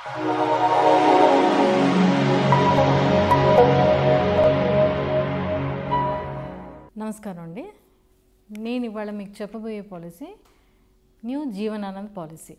నమస్కారం అండి నేను ఇవాళ మీకు చెప్పబోయే పాలసీ న్యూ జీవనానంద్ పాలసీ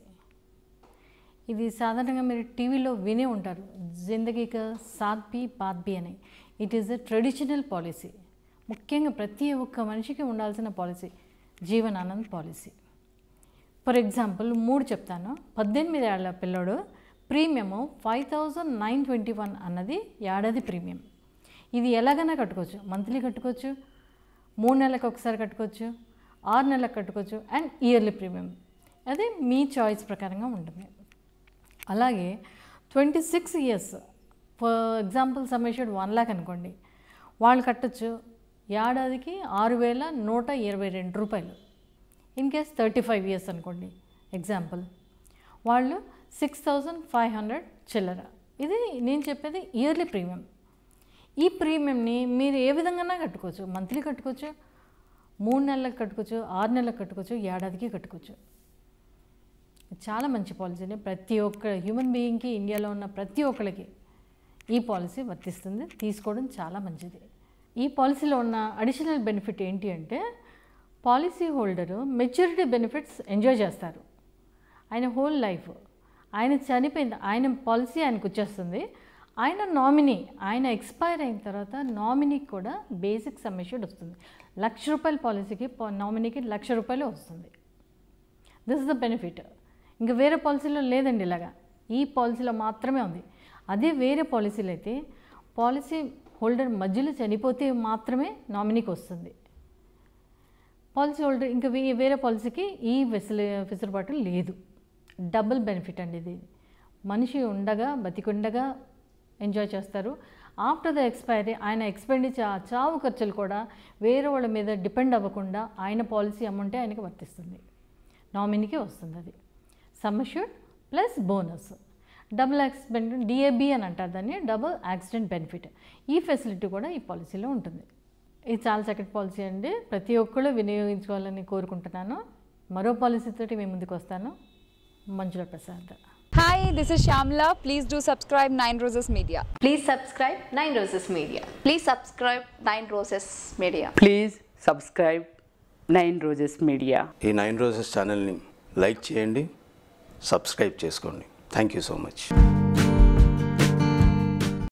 ఇది సాధారణంగా మీరు టీవీలో వినే ఉంటారు జిందగీక సాత్ బి బాత్ బి అని it is a traditional policy ముఖ్యంగా ప్రతి ఒక్క మనిషికి ఉండాల్సిన policy Jeevananand policy for example మూడు చెప్తాను పద్దెనిమిది ఏళ్ల పిల్లోడు premium five thousand nine twenty one అన్నది ఏడాది ప్రీమియం ఇది ఎలాగైనా కట్టుకోవచ్చు మంత్లీ కట్టుకోవచ్చు మూడు నెలలకు ఒకసారి కట్టుకోవచ్చు ఆరు నెలలకు కట్టుకోవచ్చు అండ్ ఇయర్లీ ప్రీమియం అది మీ చాయిస్ ప్రకారంగా ఉంటుంది అలాగే twenty six years for example sum assured one lakh అనుకోండి వాళ్ళు కట్టచ్చు ఏడాదికి ఆరు వేల నూట ఇరవై రెండు రూపాయలు in case thirty five years అనుకోండి ఎగ్జాంపుల్ వాళ్ళు సిక్స్ థౌజండ్ ఫైవ్ హండ్రెడ్ చిల్లర ఇది నేను చెప్పేది ఇయర్లీ ప్రీమియం ఈ ప్రీమియంని మీరు ఏ విధంగా కట్టుకోవచ్చు మంత్లీ కట్టుకోవచ్చు మూడు నెలలకు కట్టుకోవచ్చు ఆరు నెలలకు కట్టుకోవచ్చు ఏడాదికి కట్టుకోవచ్చు ఇది చాలా మంచి పాలసీని ప్రతి ఒక్క హ్యూమన్ బీయింగ్కి ఇండియాలో ఉన్న ప్రతి ఒక్కరికి ఈ పాలసీ వర్తిస్తుంది తీసుకోవడం చాలా మంచిది ఈ పాలసీలో ఉన్న అడిషనల్ బెనిఫిట్ ఏంటి అంటే policy holder maturity benefits enjoy చేస్తారు ఆయన హోల్ లైఫ్ ఆయన చనిపోయింది ఆయన పాలసీ ఆయనకు వచ్చేస్తుంది ఆయన నామినీ ఆయన ఎక్స్పైర్ అయిన తర్వాత నామినీకి కూడా బేసిక్ సమ్మిష్యూడ్ వస్తుంది లక్ష రూపాయల పాలసీకి నామినీకి లక్ష రూపాయలు వస్తుంది దిస్ ఇస్ ద బెనిఫిట్ ఇంకా వేరే పాలసీలో లేదండి ఇలాగా ఈ పాలసీలో మాత్రమే ఉంది అదే వేరే పాలసీలు అయితే పాలసీ హోల్డర్ మధ్యలో చనిపోతే మాత్రమే నామినీకి వస్తుంది పాలసీ హోల్డర్ ఇంకా వే- వేరే పాలసీకి ఈ వెసులు వెసులుబాటు లేదు డబుల్ బెనిఫిట్ అండి ఇది మనిషి ఉండగా బతికుండగా ఎంజాయ్ చేస్తారు ఆఫ్టర్ ద ఎక్స్పైరీ ఆయన ఎక్స్పెండిచర్ ఆ చావు ఖర్చులు కూడా వేరే వాళ్ళ మీద డిపెండ్ అవ్వకుండా ఆయన పాలసీ అమౌంటే ఆయనకి వర్తిస్తుంది నామినీకి వస్తుంది అది sum assured plus bonus double accident DAB అని అంటారు దాన్ని డబుల్ యాక్సిడెంట్ బెనిఫిట్ ఈ ఫెసిలిటీ కూడా ఈ పాలసీలో ఉంటుంది ఇది చాలా చక్కటి పాలసీ అండి ప్రతి ఒక్కళ్ళు వినియోగించుకోవాలని కోరుకుంటున్నాను మరో పాలసీతోటి మేము ముందుకు వస్తాను Manjula Prasad Hi, this is Shamla. Please do subscribe Nine Roses Media. Please subscribe Nine Roses Media. Please subscribe Nine Roses Media. Please subscribe Nine Roses Media ఈ నైన్ రోజెస్ ఛానల్ని లైక్ చేయండి సబ్స్క్రైబ్ చేసుకోండి థ్యాంక్ యూ సో మచ్